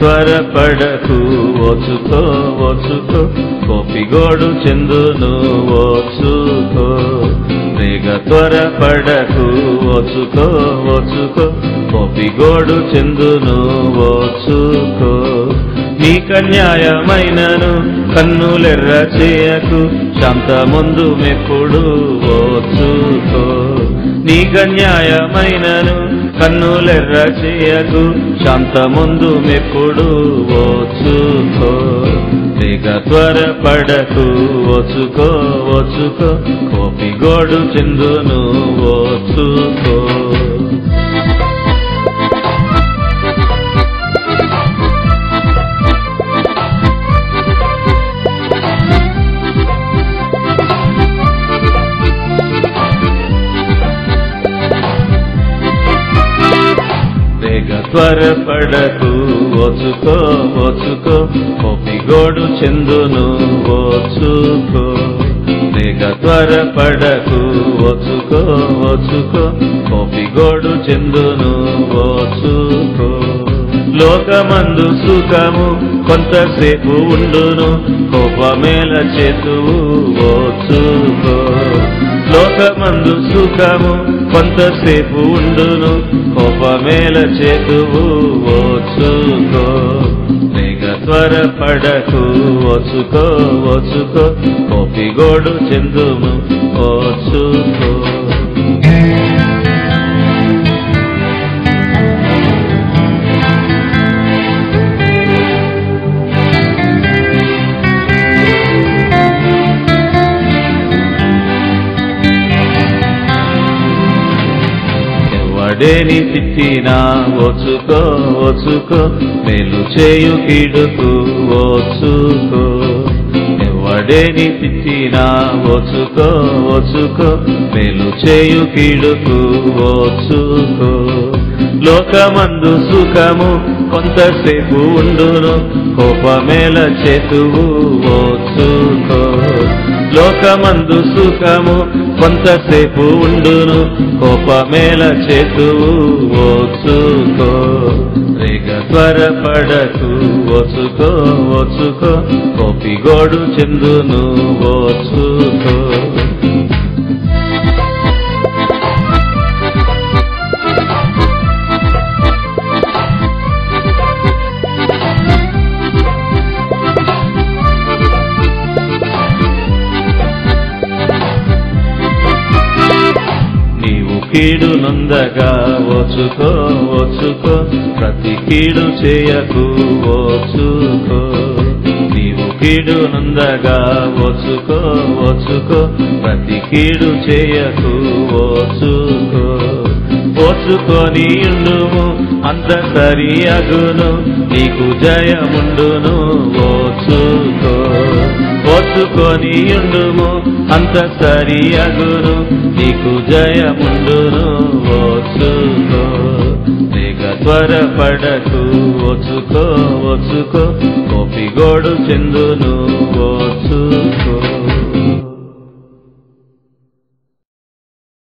త్వరపడకు ఓచుకో ఓచుకో కోపిగోడు చెందును ఓచుకో వేగ త్వరపడకు ఓచుకో ఓచుకో కోపిగోడు చెందును ఓచుకో నీకన్యాయమైనను కన్నులెర్ర చేయకు శాంతముందు మెప్పుడు ఓచుకో నీకన్యాయమైనను కన్నులెర్ర చేయకు శాంతముందు మెప్పుడు ఓచుకో వేగ త్వరపడకు ఓచుకో ఓచుకో కోపిగోడు చెందును ఓచుకో వేగ త్వరపడకు ఓచుకో ఓచుకో కోపిగోడు చెందును ఓచుకో వేగ త్వరపడకు ఓచుకో ఓచుకో కోపిగోడు చెందును ఓచుకో లోకమందు సుఖము కొంతసేపు ఉండును కోపమేల చేతువు ఓచుకో లోకమందు సుఖము కొంతసేపు ఉండును కోపమేల చేతువు ఓచుకో వేగ త్వరపడకు ఓచుకో ఓచుకో కోపిగోడు చెందుము ఓచుకో ఎవడేని తిట్టినా ఓచుకో ఓచుకో మేలు చేయు కీడుకు ఓచుకో ఎవడేని తిట్టినా ఓచుకో ఓచుకో మేలు చేయు కీడుకు ఓచుకో లోకమందు సుఖము కొంతసేపు ఉండును కోపమేల చేతువు ఓచుకో లోకమందు సుఖము కొంతసేపు ఉండును కోపమేల చేతువు ఓచుకో రేగ త్వరపడకు ఓచుకో ఓచుకో కోపిగోడు చెందును ఓచుకో నీవు కీడు నొందగా ఓచుకో ఓచుకో ప్రతి కీడు చేయకు ఓచుకో నీవు కీడు నొందగా ఓచుకో ఓచుకో ప్రతి కీడు చేయకు ఓచుకో ఓచుకొని ఉండుము అంత సరి అగును నీకు జయముండును ఓచుకో ఓచుకొని ఉండుము అంత సరి అగును నీకు జయముండును ఓచుకో వేగ త్వరపడకు ఓచుకో ఓచుకో కోపిగోడు చెందును ఓచుకో